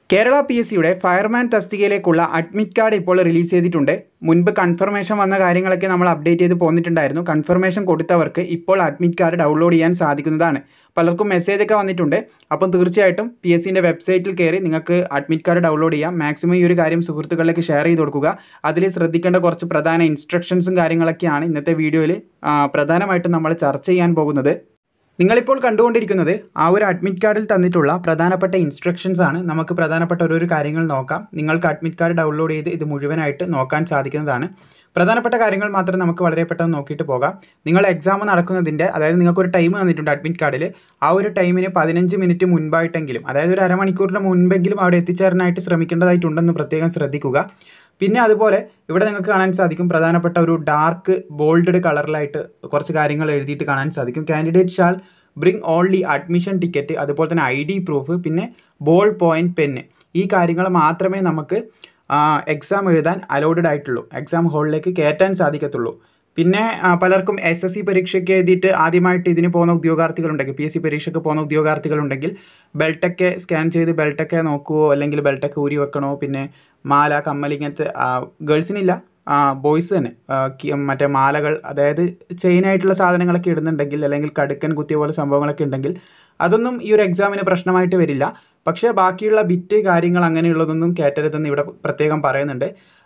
Kerala P S സിയുടെ fireman തസ്തികയിലേക്കുള്ള admit card ഇപ്പോൾ റിലീസ് ചെയ്തിട്ടുണ്ട് മുൻപ് കൺഫർമേഷൻ വന്ന കാര്യങ്ങളൊക്കെ നമ്മൾ അപ്ഡേറ്റ് ചെയ്ത് പോന്നിട്ടുണ്ടായിരുന്നു കൺഫർമേഷൻ കൊടുത്തവർക്ക് ഇപ്പോൾ അഡ്മിറ്റ് കാർഡ് ഡൗൺലോഡ് ചെയ്യാൻ സാധിക്കുന്നതാണ് പലർക്കും മെസ്സേജ് ഒക്കെ വന്നിട്ടുണ്ട് അപ്പം തീർച്ചയായിട്ടും പി എസ് സിൻ്റെ വെബ്സൈറ്റിൽ കയറി നിങ്ങൾക്ക് അഡ്മിറ്റ് കാർഡ് ഡൗൺലോഡ് ചെയ്യാം മാക്സിമം ഈ ഒരു കാര്യം സുഹൃത്തുക്കളിലേക്ക് ഷെയർ ചെയ്ത് കൊടുക്കുക അതിൽ ശ്രദ്ധിക്കേണ്ട കുറച്ച് പ്രധാന ഇൻസ്ട്രക്ഷൻസും കാര്യങ്ങളൊക്കെയാണ് ഇന്നത്തെ വീഡിയോയിൽ പ്രധാനമായിട്ടും നമ്മൾ ചർച്ച ചെയ്യാൻ പോകുന്നത് നിങ്ങളിപ്പോൾ കണ്ടുകൊണ്ടിരിക്കുന്നത് ആ ഒരു അഡ്മിറ്റ് കാർഡിൽ തന്നിട്ടുള്ള പ്രധാനപ്പെട്ട ഇൻസ്ട്രക്ഷൻസ് ആണ് നമുക്ക് പ്രധാനപ്പെട്ട ഓരോരോ കാര്യങ്ങൾ നോക്കാം നിങ്ങൾക്ക് അഡ്മിറ്റ് കാർഡ് ഡൗൺലോഡ് ചെയ്ത് ഇത് മുഴുവനായിട്ട് നോക്കാൻ സാധിക്കുന്നതാണ് പ്രധാനപ്പെട്ട കാര്യങ്ങൾ മാത്രം നമുക്ക് വളരെ പെട്ടെന്ന് നോക്കിയിട്ട് പോകാം നിങ്ങൾ എക്സാം നടക്കുന്നതിൻ്റെ അതായത് നിങ്ങൾക്ക് ഒരു ടൈം തന്നിട്ടുണ്ട് അഡ്മിറ്റ് കാർഡിൽ ആ ഒരു ടൈമിന് പതിനഞ്ച് മിനിറ്റ് മുൻപായിട്ടെങ്കിലും അതായത് ഒരു അരമണിക്കൂറിന് മുൻപെങ്കിലും അവിടെ എത്തിച്ചേരാനായിട്ട് ശ്രമിക്കേണ്ടതായിട്ടുണ്ടെന്ന് പ്രത്യേകം ശ്രദ്ധിക്കുക പിന്നെ അതുപോലെ ഇവിടെ നിങ്ങൾക്ക് കാണാൻ സാധിക്കും പ്രധാനപ്പെട്ട ഒരു ഡാർക്ക് ബോൾഡ് കളറിലായിട്ട് കുറച്ച് കാര്യങ്ങൾ എഴുതിയിട്ട് കാണാൻ സാധിക്കും candidate shall bring only admission ticket അതുപോലെ തന്നെ ഐ ഡി പ്രൂഫ് പിന്നെ ബോൾ പോയിന്റ് പെന്ന് ഈ കാര്യങ്ങൾ മാത്രമേ നമുക്ക് എക്സാം എഴുതാൻ അലോഡഡ് ആയിട്ടുള്ളൂ എക്സാം ഹാളിലേക്ക് കയറ്റാൻ സാധിക്കത്തുള്ളൂ പിന്നെ പലർക്കും എസ് എസ് സി പരീക്ഷയ്ക്ക് എഴുതിയിട്ട് ആദ്യമായിട്ട് ഇതിന് പോകുന്ന ഉദ്യോഗാർത്ഥികളുണ്ടെങ്കിൽ പി എസ് സി പരീക്ഷയ്ക്ക് പോകുന്ന ഉദ്യോഗാർത്ഥികളുണ്ടെങ്കിൽ ബെൽറ്റൊക്കെ സ്കാൻ ചെയ്ത് ബെൽറ്റൊക്കെ നോക്കുവോ അല്ലെങ്കിൽ ബെൽറ്റൊക്കെ ഊരി വെക്കണോ പിന്നെ മാല കമ്മൽ ഇങ്ങനത്തെ ഗേൾസിനില്ല ബോയ്സ് തന്നെ മറ്റേ മാലകൾ അതായത് ചെയിൻ ആയിട്ടുള്ള സാധനങ്ങളൊക്കെ ഇടുന്നുണ്ടെങ്കിൽ അല്ലെങ്കിൽ കടുക്കൻ കുത്തിയ പോലെ സംഭവങ്ങളൊക്കെ ഉണ്ടെങ്കിൽ അതൊന്നും ഈ ഒരു എക്സാമിന് പ്രശ്നമായിട്ട് വരില്ല പക്ഷേ ബാക്കിയുള്ള ബിറ്റ് കാര്യങ്ങൾ അങ്ങനെയുള്ളതൊന്നും കയറ്റരുതെന്ന് ഇവിടെ പ്രത്യേകം പറയുന്നുണ്ട്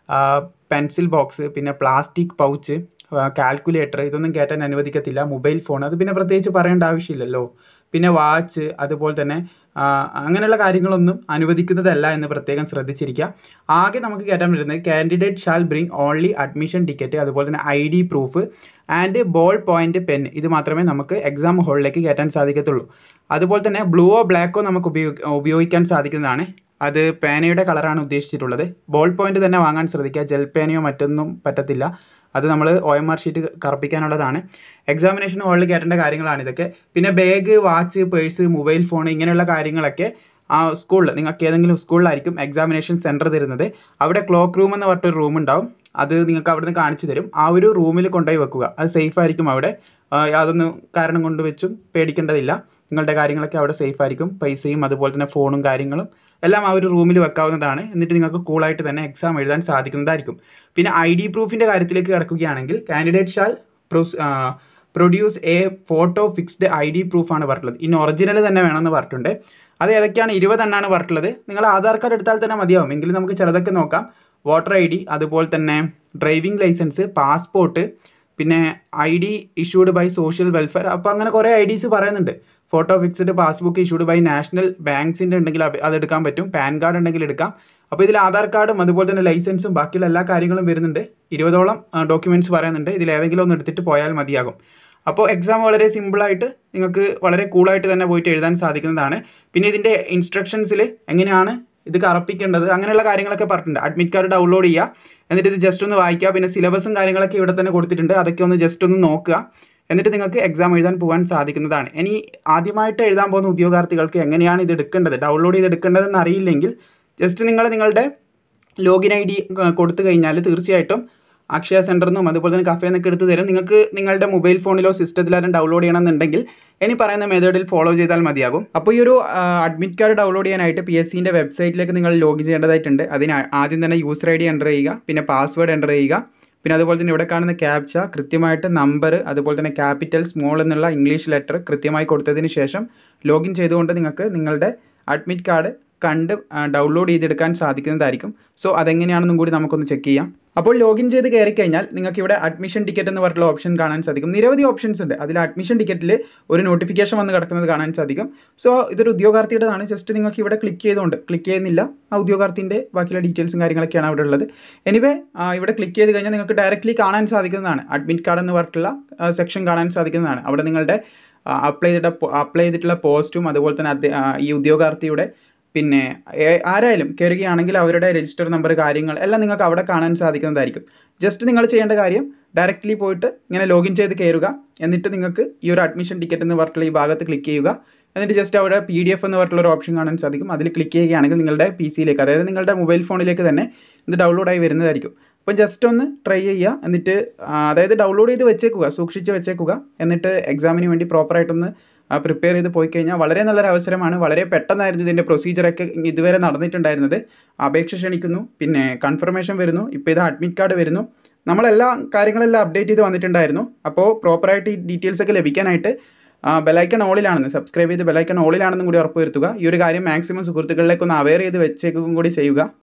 പെൻസിൽ ബോക്സ് പിന്നെ പ്ലാസ്റ്റിക് പൗച്ച് കാൽക്കുലേറ്റർ ഇതൊന്നും കയറ്റാൻ അനുവദിക്കത്തില്ല മൊബൈൽ ഫോൺ അത് പിന്നെ പ്രത്യേകിച്ച് പറയേണ്ട ആവശ്യമില്ലല്ലോ പിന്നെ വാച്ച് അതുപോലെ തന്നെ അങ്ങനെയുള്ള കാര്യങ്ങളൊന്നും അനുവദിക്കുന്നതല്ല എന്ന് പ്രത്യേകം ശ്രദ്ധിച്ചിരിക്കുക ആകെ നമുക്ക് കയറ്റാൻ പറ്റുന്നത് candidate shall bring only admission ticket അതുപോലെ തന്നെ I D proof and ball point pen ഇത് മാത്രമേ നമുക്ക് എക്സാം ഹാളിലേക്ക് കയറ്റാൻ സാധിക്കത്തുള്ളൂ അതുപോലെ തന്നെ ബ്ലൂവോ ബ്ലാക്കോ നമുക്ക് ഉപയോഗ ഉപയോഗിക്കാൻ സാധിക്കുന്നതാണ് അത് പേനയുടെ കളറാണ് ഉദ്ദേശിച്ചിട്ടുള്ളത് ബോൾ പോയിന്റ് തന്നെ വാങ്ങാൻ ശ്രദ്ധിക്കുക ജെൽ പേനയോ മറ്റൊന്നും പറ്റത്തില്ല അത് നമ്മൾ ഒ എം ആർ ഷീറ്റ് കറുപ്പിക്കാനുള്ളതാണ് എക്സാമിനേഷൻ ഹാളിൽ കയറ്റേണ്ട കാര്യങ്ങളാണ് ഇതൊക്കെ പിന്നെ bag watch purse mobile phone ഇങ്ങനെയുള്ള കാര്യങ്ങളൊക്കെ ആ സ്കൂളിൽ നിങ്ങൾക്ക് ഏതെങ്കിലും സ്കൂളിലായിരിക്കും എക്സാമിനേഷൻ സെൻറ്റർ തരുന്നത് അവിടെ ക്ലോക്ക് റൂം എന്ന് പറഞ്ഞിട്ടൊരു റൂം ഉണ്ടാവും അത് നിങ്ങൾക്ക് അവിടെ നിന്ന് കാണിച്ചു തരും ആ ഒരു റൂമിൽ കൊണ്ടുപോയി വെക്കുക അത് സേഫ് ആയിരിക്കും അവിടെ യാതൊന്നും കാരണം കൊണ്ട് വെച്ചും പേടിക്കേണ്ടതില്ല നിങ്ങളുടെ കാര്യങ്ങളൊക്കെ അവിടെ സേഫ് ആയിരിക്കും പൈസയും അതുപോലെ തന്നെ ഫോണും കാര്യങ്ങളും എല്ലാം ആ ഒരു റൂമിൽ വെക്കാവുന്നതാണ് എന്നിട്ട് നിങ്ങൾക്ക് കൂളായിട്ട് തന്നെ എക്സാം എഴുതാൻ സാധിക്കുന്നതായിരിക്കും പിന്നെ ഐ ഡി പ്രൂഫിൻ്റെ കാര്യത്തിലേക്ക് കിടക്കുകയാണെങ്കിൽ candidate shall produce a photo fixed I D പ്രൂഫാണ് പറഞ്ഞിട്ടുള്ളത് ഇനി ഒറിജിനൽ തന്നെ വേണമെന്ന് പറഞ്ഞിട്ടുണ്ട് അത് ഏതൊക്കെയാണ് ഇരുപതെണ്ണമാണ് പറഞ്ഞിട്ടുള്ളത് നിങ്ങൾ ആധാർ കാർഡ് എടുത്താൽ തന്നെ മതിയാവും എങ്കിലും നമുക്ക് ചിലതൊക്കെ നോക്കാം വോട്ടർ ഐ ഡി അതുപോലെ തന്നെ ഡ്രൈവിംഗ് ലൈസൻസ് പാസ്പോർട്ട് പിന്നെ I D issued by social welfare അപ്പോൾ അങ്ങനെ കുറേ ഐ ഡീസ് പറയുന്നുണ്ട് photo fixed passbook issued by national ബാങ്ക്സിൻ്റെ ഉണ്ടെങ്കിൽ അത് എടുക്കാൻ പറ്റും പാൻ കാർഡ് ഉണ്ടെങ്കിൽ എടുക്കാം അപ്പോൾ ഇതിൽ ആധാർ കാർഡും അതുപോലെ തന്നെ ലൈസൻസും ബാക്കിയുള്ള എല്ലാ കാര്യങ്ങളും വരുന്നുണ്ട് ഇരുപതോളം ഡോക്യുമെന്റ്സ് പറയുന്നുണ്ട് ഇതിൽ ഏതെങ്കിലും ഒന്ന് എടുത്തിട്ട് പോയാൽ മതിയാകും അപ്പോൾ എക്സാം വളരെ സിമ്പിളായിട്ട് നിങ്ങൾക്ക് വളരെ കൂളായിട്ട് തന്നെ പോയിട്ട് എഴുതാൻ സാധിക്കുന്നതാണ് പിന്നെ ഇതിൻ്റെ ഇൻസ്ട്രക്ഷൻസിൽ എങ്ങനെയാണ് ഇത് കറപ്പിക്കേണ്ടത് അങ്ങനെയുള്ള കാര്യങ്ങളൊക്കെ പറഞ്ഞിട്ടുണ്ട് അഡ്മിറ്റ് കാർഡ് ഡൗൺലോഡ് ചെയ്യുക എന്നിട്ട് ഇത് ജസ്റ്റ് ഒന്ന് വായിക്കുക പിന്നെ സിലബസും കാര്യങ്ങളൊക്കെ ഇവിടെ തന്നെ കൊടുത്തിട്ടുണ്ട് അതൊക്കെ ഒന്ന് ജസ്റ്റ് ഒന്ന് നോക്കുക എന്നിട്ട് നിങ്ങൾക്ക് എക്സാം എഴുതാൻ പോകാൻ സാധിക്കുന്നതാണ് ഇനി ആദ്യമായിട്ട് എഴുതാൻ പോകുന്ന ഉദ്യോഗാർത്ഥികൾക്ക് എങ്ങനെയാണ് ഇത് എടുക്കേണ്ടത് ഡൗൺലോഡ് ചെയ്ത് എടുക്കേണ്ടതെന്ന് അറിയില്ലെങ്കിൽ ജസ്റ്റ് നിങ്ങൾ നിങ്ങളുടെ ലോഗിൻ ഐ ഡി കൊടുത്തു കഴിഞ്ഞാൽ തീർച്ചയായിട്ടും അക്ഷയ സെൻറ്ററിൽ നിന്നും അതുപോലെ തന്നെ കഫേ നിന്നൊക്കെ എടുത്ത് തരും നിങ്ങൾക്ക് നിങ്ങളുടെ മൊബൈൽ ഫോണിലോ സിസ്റ്റത്തിലാരും ഡൗൺലോഡ് ചെയ്യണമെന്നുണ്ടെങ്കിൽ ഇനി പറയുന്ന മെത്തേഡിൽ ഫോളോ ചെയ്താൽ മതിയാകും അപ്പോൾ ഈ ഒരു അഡ്മിറ്റ് കാർഡ് ഡൗൺലോഡ് ചെയ്യാനായിട്ട് പി എസ് സിൻ്റെ വെബ്സൈറ്റിലേക്ക് നിങ്ങൾ ലോഗിൻ ചെയ്യേണ്ടതായിട്ടുണ്ട് അതിന് ആദ്യം തന്നെ യൂസർ ഐ ഡി എൻ്റർ ചെയ്യുക പിന്നെ പാസ്വേഡ് എൻ്റർ ചെയ്യുക പിന്നെ അതുപോലെ തന്നെ ഇവിടെ കാണുന്ന ക്യാപ്ച കൃത്യമായിട്ട് നമ്പർ അതുപോലെ തന്നെ ക്യാപിറ്റൽ സ്മോൾ എന്നുള്ള ഇംഗ്ലീഷ് ലെറ്റർ കൃത്യമായി കൊടുത്തതിന് ശേഷം ലോഗിൻ ചെയ്തുകൊണ്ട് നിങ്ങൾക്ക് നിങ്ങളുടെ അഡ്മിറ്റ് കാർഡ് കണ്ട് ഡൗൺലോഡ് ചെയ്തെടുക്കാൻ സാധിക്കുന്നതായിരിക്കും സോ അതെങ്ങനെയാണെന്നും കൂടി നമുക്കൊന്ന് ചെക്ക് ചെയ്യാം അപ്പോൾ ലോഗിൻ ചെയ്ത് കയറി കഴിഞ്ഞാൽ നിങ്ങൾക്ക് ഇവിടെ അഡ്മിഷൻ ടിക്കറ്റ് എന്ന് പറഞ്ഞിട്ടുള്ള ഓപ്ഷൻ കാണാൻ സാധിക്കും നിരവധി ഓപ്ഷൻസ് ഉണ്ട് അതിൽ അഡ്മിഷൻ ടിക്കറ്റിൽ ഒരു നോട്ടിഫിക്കേഷൻ വന്ന് കിടക്കുന്നത് കാണാൻ സാധിക്കും സോ ഇതൊരു ഉദ്യോഗാർത്ഥിയുടേതാണ് ജസ്റ്റ് നിങ്ങൾക്ക് ഇവിടെ ക്ലിക്ക് ചെയ്തുകൊണ്ട് ക്ലിക്ക് ചെയ്യുന്നില്ല ആ ഉദ്യോഗാർത്ഥിൻ്റെ ബാക്കിയുള്ള ഡീറ്റെയിൽസും കാര്യങ്ങളൊക്കെയാണ് അവിടെ ഉള്ളത് എനിവേ ഇവിടെ ക്ലിക്ക് ചെയ്ത് കഴിഞ്ഞാൽ നിങ്ങൾക്ക് ഡയറക്റ്റ്ലി കാണാൻ സാധിക്കുന്നതാണ് അഡ്മിറ്റ് കാർഡ് എന്ന് പറഞ്ഞിട്ടുള്ള സെക്ഷൻ കാണാൻ സാധിക്കുന്നതാണ് അവിടെ നിങ്ങളുടെ അപ്ലൈ ചെയ്തിട്ട അപ്ലൈ ചെയ്തിട്ടുള്ള പോസ്റ്റും അതുപോലെ തന്നെ ഈ ഉദ്യോഗാർത്ഥിയുടെ പിന്നെ ആരായാലും കയറുകയാണെങ്കിൽ അവരുടെ രജിസ്റ്റർ നമ്പർ കാര്യങ്ങൾ എല്ലാം നിങ്ങൾക്ക് അവിടെ കാണാൻ സാധിക്കുന്നതായിരിക്കും ജസ്റ്റ് നിങ്ങൾ ചെയ്യേണ്ട കാര്യം ഡയറക്റ്റ്ലി പോയിട്ട് ഇങ്ങനെ ലോഗിൻ ചെയ്ത് കയറുക എന്നിട്ട് നിങ്ങൾക്ക് ഈ ഒരു അഡ്മിഷൻ ടിക്കറ്റ് എന്ന് പറഞ്ഞിട്ടുള്ള ഈ ഭാഗത്ത് ക്ലിക്ക് ചെയ്യുക എന്നിട്ട് ജസ്റ്റ് അവിടെ പി ഡി എഫ് എന്ന് പറഞ്ഞിട്ടുള്ള ഒരു ഓപ്ഷൻ കാണാൻ സാധിക്കും അതിൽ ക്ലിക്ക് ചെയ്യുകയാണെങ്കിൽ നിങ്ങളുടെ പി സിയിലേക്ക് അതായത് നിങ്ങളുടെ മൊബൈൽ ഫോണിലേക്ക് തന്നെ ഇത് ഡൗൺലോഡ് ആയി വരുന്നതായിരിക്കും അപ്പം ജസ്റ്റ് ഒന്ന് ട്രൈ ചെയ്യുക എന്നിട്ട് അതായത് ഡൗൺലോഡ് ചെയ്ത് വെച്ചേക്കുക സൂക്ഷിച്ച് വെച്ചേക്കുക എന്നിട്ട് എക്സാമിന് വേണ്ടി പ്രോപ്പറായിട്ടൊന്ന് പ്രിപ്പയർ ചെയ്ത് പോയി കഴിഞ്ഞാൽ വളരെ നല്ലൊരു അവസരമാണ് വളരെ പെട്ടെന്നായിരുന്നു ഇതിൻ്റെ പ്രൊസീജിയറൊക്കെ ഇതുവരെ നടന്നിട്ടുണ്ടായിരുന്നത് അപേക്ഷ ക്ഷണിക്കുന്നു പിന്നെ കൺഫർമേഷൻ വരുന്നു ഇപ്പോൾ ഇത് അഡ്മിറ്റ് കാർഡ് വരുന്നു നമ്മളെല്ലാ കാര്യങ്ങളെല്ലാം അപ്ഡേറ്റ് ചെയ്ത് വന്നിട്ടുണ്ടായിരുന്നു അപ്പോൾ പ്രോപ്പറായിട്ട് ഈ ഡീറ്റെയിൽസ് ഒക്കെ ലഭിക്കാനായിട്ട് ബെലൈക്കൺ ഓളിലാണെന്ന് സബ്സ്ക്രൈബ് ചെയ്ത് ബെലൈക്കൺ ഓളിലാണെന്നും കൂടി ഉറപ്പ് വരുത്തുക ഈ ഒരു കാര്യം മാക്സിമം സുഹൃത്തുക്കളിലേക്ക് ഒന്ന് അവെയർ ചെയ്ത് വെച്ചേക്കും കൂടി ചെയ്യുക